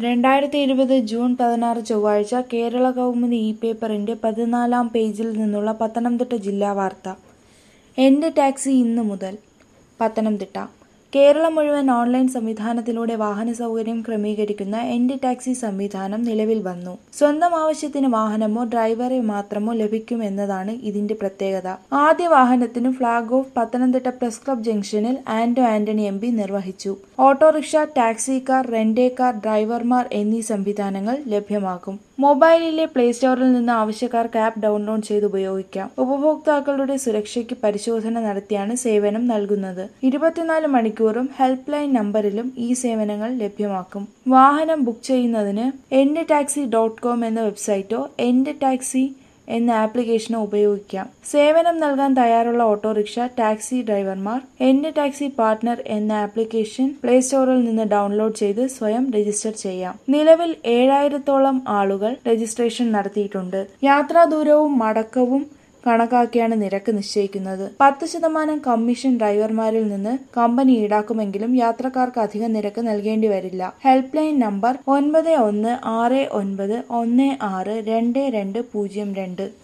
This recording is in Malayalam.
രണ്ടായിരത്തി ഇരുപത് ജൂൺ പതിനാറ് ചൊവ്വാഴ്ച കേരള കൗമുദി ഇ പേപ്പറിന്റെ പതിനാലാം പേജിൽ നിന്നുള്ള പത്തനംതിട്ട ജില്ലാ വാർത്ത എന്റെ ടാക്സി ഇന്നു മുതൽ പത്തനംതിട്ട കേരളം മുഴുവൻ ഓൺലൈൻ സംവിധാനത്തിലൂടെ വാഹന സൗകര്യം ക്രമീകരിക്കുന്ന എന്റെ ടാക്സി സംവിധാനം നിലവിൽ വന്നു സ്വന്തം ആവശ്യത്തിന് വാഹനമോ ഡ്രൈവറെ മാത്രമോ ലഭിക്കുമെന്നതാണ് ഇതിന്റെ പ്രത്യേകത ആദ്യ വാഹനത്തിന് flag off Pathanamthitta press club ജംഗ്ഷനിൽ ആന്റോ ആന്റണി എം പി നിർവഹിച്ചു autorickshaw taxi car rent a car ഡ്രൈവർമാർ എന്നീ സംവിധാനങ്ങൾ ലഭ്യമാക്കും മൊബൈലിലെ പ്ലേ സ്റ്റോറിൽ നിന്ന് ആവശ്യക്കാർക്ക് ആപ്പ് ഡൗൺലോഡ് ചെയ്ത് ഉപയോഗിക്കാം ഉപഭോക്താക്കളുടെ സുരക്ഷയ്ക്ക് പരിശോധന നടത്തിയാണ് സേവനം നൽകുന്നത് ഇരുപത്തിനാല് മണിക്കൂറും ഹെൽപ്പ് ലൈൻ നമ്പറിലും ഈ സേവനങ്ങൾ ലഭ്യമാക്കും വാഹനം ബുക്ക് ചെയ്യുന്നതിന് എന്റെ ടാക്സി ഡോട്ട് കോം എന്ന വെബ്സൈറ്റോ എന്റെ ടാക്സി എന്ന ആപ്ലിക്കേഷനോ ഉപയോഗിക്കാം സേവനം നൽകാൻ തയ്യാറുള്ള ഓട്ടോറിക്ഷ ടാക്സി ഡ്രൈവർമാർ എന്റെ ടാക്സി പാർട്ട്ണർ എന്ന ആപ്ലിക്കേഷൻ പ്ലേ സ്റ്റോറിൽ നിന്ന് ഡൗൺലോഡ് ചെയ്ത് സ്വയം രജിസ്റ്റർ ചെയ്യാം നിലവിൽ ഏഴായിരത്തോളം ആളുകൾ രജിസ്ട്രേഷൻ നടത്തിയിട്ടുണ്ട് യാത്രാ ദൂരവും മടക്കവും കണക്കാക്കിയാണ് നിരക്ക് നിശ്ചയിക്കുന്നത് പത്ത് ശതമാനം കമ്മീഷൻ ഡ്രൈവർമാരിൽ നിന്ന് കമ്പനി ഈടാക്കുമെങ്കിലും യാത്രക്കാർക്ക് അധിക നിരക്ക് നൽകേണ്ടി വരില്ല ഹെൽപ്പ് ലൈൻ നമ്പർ ഒൻപത് ഒന്ന് ആറ് ഒൻപത് ഒന്ന് ആറ് രണ്ട് രണ്ട് പൂജ്യം രണ്ട്